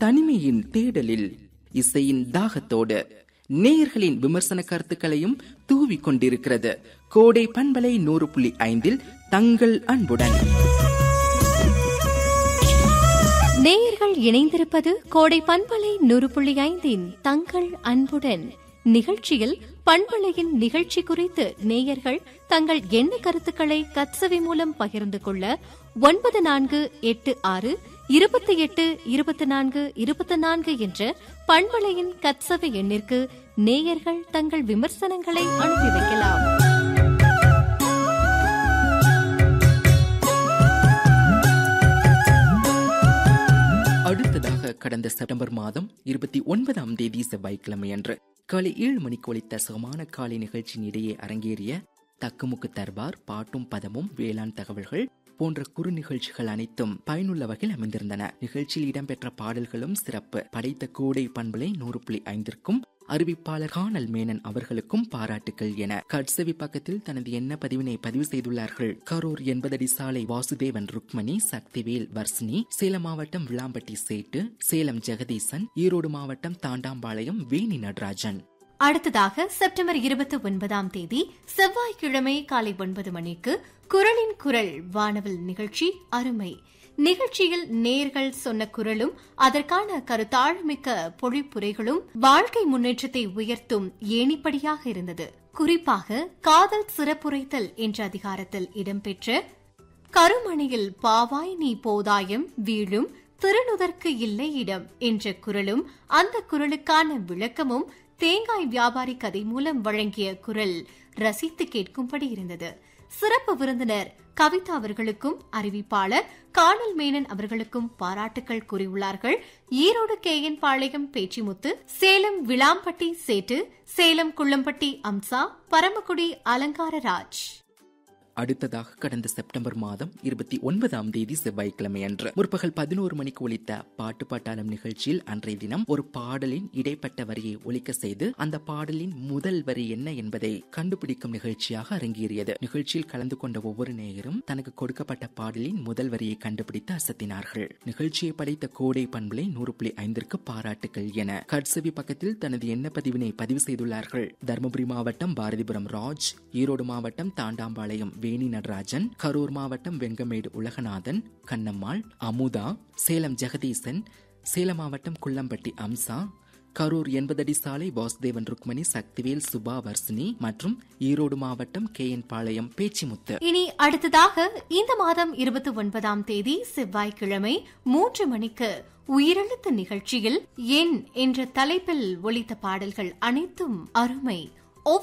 தனிமையின் தேடலில் இசையின் தாகத்தோடு நேயர்களின் விமர்சன கருத்துக்களையும் தூவி கொண்டிருக்கிறது கோடை பண்பலை நூறு புள்ளி ஐந்தில் தங்கள் அன்புடன் நேயர்கள் இணைந்திருப்பது கோடை பண்பலை நூறு புள்ளி ஐந்தின் தங்கள் அன்புடன் நிகழ்ச்சியில் பண்பலையின் நிகழ்ச்சி குறித்து நேயர்கள் தங்கள் எண்ண கருத்துக்களை கத்சவி மூலம் பகிர்ந்து கொள்ள ஒன்பது நான்கு எட்டு ஆறு இருபத்தி எட்டு இருபத்தி நான்கு இருபத்தி நான்கு என்ற பண்பலையின் கத்சவி எண்ணிற்கு நேயர்கள் தங்கள் விமர்சனங்களை அனுப்பி வைக்கலாம் அடுத்ததாக கடந்த செப்டம்பர் மாதம் இருபத்தி ஒன்பதாம் தேதி செவ்வாய்க்கிழமை அன்று காலை ஏழு மணிக்கு ஒலித்த சுகமான காலை நிகழ்ச்சியின் இடையே அரங்கேறிய தக்குமுக்கு தர்பார் பாட்டும் பதமும் வேளாண் தகவல்கள் போன்ற குறு நிகழ்ச்சிகள் அனைத்தும் பயனுள்ள வகையில் அமைந்திருந்தன நிகழ்ச்சியில் இடம்பெற்ற பாடல்களும் சிறப்பு படைத்த கூடை பண்பலை நூறு புள்ளி ஐந்திற்கும் அறிவிப்பாளர் கானல் மேனன் அவர்களுக்கும் பாராட்டுகள் என கட்சவி பக்கத்தில் தனது எண்ண பதிவினை பதிவு செய்துள்ளார்கள் கரூர் எண்பதடி சாலை வாசுதேவன் ருக்மணி சக்திவேல் வர்சினி சேலம் மாவட்டம் விளாம்பட்டி சேட்டு சேலம் ஜெகதீசன் ஈரோடு மாவட்டம் தாண்டாம்பாளையம் வேணி நடராஜன் அடுத்ததாக செப்டம்பர் இருபத்தி ஒன்பதாம் தேதி செவ்வாய்க்கிழமை காலை ஒன்பது மணிக்கு குரலின் குரல் வானவில் நிகழ்ச்சி அருமை நிகழ்ச்சியில் நேர்கள் சொன்ன குரலும் அதற்கான கருத்தாழமிக்க பொழிப்புரைகளும் வாழ்க்கை முன்னேற்றத்தை உயர்த்தும் ஏணிப்படியாக இருந்தது குறிப்பாக காதல் சிறப்புரைத்தல் என்ற அதிகாரத்தில் இடம்பெற்ற கருமணியில் பாவாய் நீ போதாயம் வீழும் திருநுதற்கு இல்லை இடம் என்ற குரலும் அந்த குரலுக்கான விளக்கமும் தேங்காய் வியாபாரி கதை மூலம் வழங்கிய குரல் ரசித்து கேட்கும்படி இருந்தது சிறப்பு விருந்தினர் கவிதா அவர்களுக்கும் அறிவிப்பாளர் காணல் மேனன் அவர்களுக்கும் பாராட்டுகள் கூறியுள்ளார்கள் ஈரோடு கே என் பாளையம் பேச்சிமுத்து சேலம் விளாம்பட்டி சேட்டு சேலம் குள்ளம்பட்டி அம்சா பரமக்குடி அலங்காரராஜ் அடுத்ததாக கடந்த செப்டம்பர் மாதம் இருபத்தி ஒன்பதாம் தேதி செவ்வாய்க்கிழமை அன்று முற்பகல் பதினோரு மணிக்கு ஒலித்த பாட்டு பாட்டாளம் நிகழ்ச்சியில் அன்றைய தினம் ஒரு பாடலின் இடைப்பட்ட வரியை ஒலிக்க செய்து அந்த பாடலின் முதல் வரி என்ன என்பதை கண்டுபிடிக்கும் நிகழ்ச்சியாக அரங்கேறியது நிகழ்ச்சியில் கலந்து கொண்ட ஒவ்வொரு நேயரும் தனக்கு கொடுக்கப்பட்ட பாடலின் முதல் வரியை கண்டுபிடித்து அசத்தினார்கள் நிகழ்ச்சியை படைத்த கோடை பண்பலை நூறு புள்ளி ஐந்திற்கு பாராட்டுகள் என கட்சவி பக்கத்தில் தனது எண்ண பதிவினை பதிவு செய்துள்ளார்கள் தருமபுரி மாவட்டம் பாரதிபுரம் ராஜ் ஈரோடு மாவட்டம் தாண்டாம்பாளையம் வேணி நடராஜன் கரூர் மாவட்டம் வெங்கமேடு உலகநாதன் கண்ணம்மாள் அமுதா சேலம் ஜெகதீசன் சேலம் மாவட்டம் குள்ளம்பட்டி அம்சா கரூர் எண்பதடி சாலை வாசுதேவன் ருக்மணி சக்திவேல் சுபா வர்சினி மற்றும் ஈரோடு மாவட்டம் கே என் பாளையம் பேச்சிமுத்து இனி அடுத்ததாக இந்த மாதம் இருபத்தி ஒன்பதாம் தேதி செவ்வாய்க்கிழமை மூன்று மணிக்கு உயிரெழுத்து நிகழ்ச்சியில் என் என்ற தலைப்பில் ஒலித்த பாடல்கள் அனைத்தும் அருமை